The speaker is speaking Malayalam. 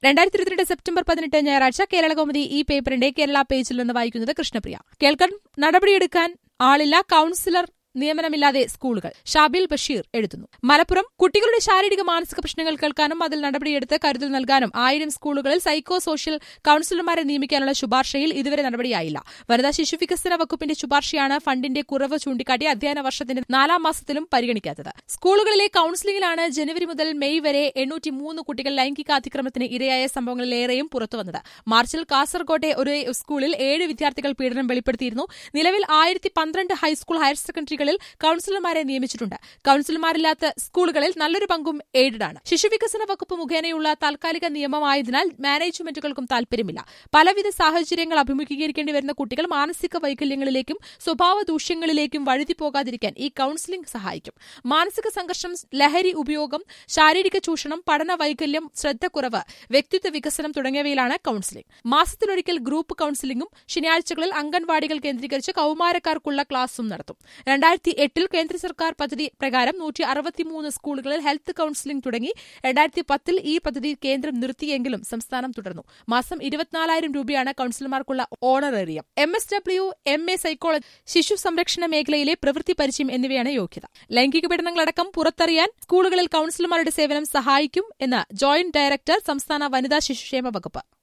രണ്ടായിരത്തി ഇരുപത്തിരണ്ട് സെപ്റ്റംബർ പതിനെട്ട് ഞായറാഴ്ച കേരള കൗമുദി ഈ പേപ്പറിന്റെ കേരള പേജിൽ നിന്ന് വായിക്കുന്നത് കൃഷ്ണപ്രിയ കേൾക്കാൻ നടപടിയെടുക്കാൻ ആളില്ല കൌൺസിലർ നിയമനമില്ലാതെ സ്കൂളുകൾ ഷാബിൽ ബഷീർ എഴുതുന്നു മലപ്പുറം കുട്ടികളുടെ ശാരീരിക മാനസിക പ്രശ്നങ്ങൾ കേൾക്കാനും അതിൽ നടപടിയെടുത്ത് കരുതൽ നൽകാനും ആയിരം സ്കൂളുകളിൽ സൈക്കോ സോഷ്യൽ കൌൺസിലർമാരെ നിയമിക്കാനുള്ള ശുപാർശയിൽ ഇതുവരെ നടപടിയായില്ല വനിതാ ശിശു വികസന വകുപ്പിന്റെ ശുപാർശയാണ് ഫണ്ടിന്റെ കുറവ് ചൂണ്ടിക്കാട്ടി അധ്യയന വർഷത്തിന്റെ നാലാം മാസത്തിലും പരിഗണിക്കാത്തത് സ്കൂളുകളിലെ കൌൺസിലിംഗിലാണ് ജനുവരി മുതൽ മെയ് വരെ എണ്ണൂറ്റി മൂന്ന് കുട്ടികൾ ലൈംഗികാതിക്രമത്തിന് ഇരയായ സംഭവങ്ങളിലേറെയും പുറത്തുവന്നത് മാർച്ചിൽ കാസർകോട്ടെ ഒരു സ്കൂളിൽ ഏഴ് വിദ്യാർത്ഥികൾ പീഡനം വെളിപ്പെടുത്തിയിരുന്നു നിലവിൽ ആയിരത്തി പന്ത്രണ്ട് ഹൈസ്കൂൾ ഹയർ സെക്കൻഡറികളിൽ കൌൺസിലർമാരെ നിയമിച്ചിട്ടുണ്ട് കൌൺസിലർമാരില്ലാത്ത സ്കൂളുകളിൽ നല്ലൊരു പങ്കും എയ്ഡഡ് ആണ് ശിശുവികസന വകുപ്പ് മുഖേനയുള്ള താൽക്കാലിക നിയമമായതിനാൽ മാനേജ്മെന്റുകൾക്കും താൽപര്യമില്ല പലവിധ സാഹചര്യങ്ങൾ അഭിമുഖീകരിക്കേണ്ടി വരുന്ന കുട്ടികൾ മാനസിക വൈകല്യങ്ങളിലേക്കും സ്വഭാവ ദൂഷ്യങ്ങളിലേക്കും വഴുതി പോകാതിരിക്കാൻ ഈ കൌൺസിലിംഗ് സഹായിക്കും മാനസിക സംഘർഷം ലഹരി ഉപയോഗം ശാരീരിക ചൂഷണം പഠന വൈകല്യം ശ്രദ്ധക്കുറവ് വ്യക്തിത്വ വികസനം തുടങ്ങിയവയിലാണ് കൌൺസിലിംഗ് മാസത്തിലൊരിക്കൽ ഗ്രൂപ്പ് കൌൺസിലിംഗും ശനിയാഴ്ചകളിൽ അംഗൻവാടികൾ കേന്ദ്രീകരിച്ച് കൌമാരക്കാർക്കുള്ള ക്ലാസും നടത്തും രണ്ടായിരത്തി എട്ടിൽ കേന്ദ്ര സർക്കാർ പദ്ധതി പ്രകാരം നൂറ്റി അറുപത്തിമൂന്ന് സ്കൂളുകളിൽ ഹെൽത്ത് കൌൺസിലിംഗ് തുടങ്ങി രണ്ടായിരത്തി പത്തിൽ ഈ പദ്ധതി കേന്ദ്രം നിർത്തിയെങ്കിലും സംസ്ഥാനം തുടർന്നു മാസം ഇരുപത്തിനാലായിരം രൂപയാണ് കൌൺസിലർമാർക്കുള്ള honorarium M S W M A psychology ശിശു സംരക്ഷണ മേഖലയിലെ പ്രവൃത്തി പരിചയം എന്നിവയാണ് യോഗ്യത ലൈംഗിക പീഡനങ്ങളടക്കം പുറത്തറിയാൻ സ്കൂളുകളിൽ കൌൺസിലർമാരുടെ സേവനം സഹായിക്കും എന്ന് ജോയിന്റ് ഡയറക്ടർ സംസ്ഥാന വനിതാ ശിശുക്ഷേമ വകുപ്പ്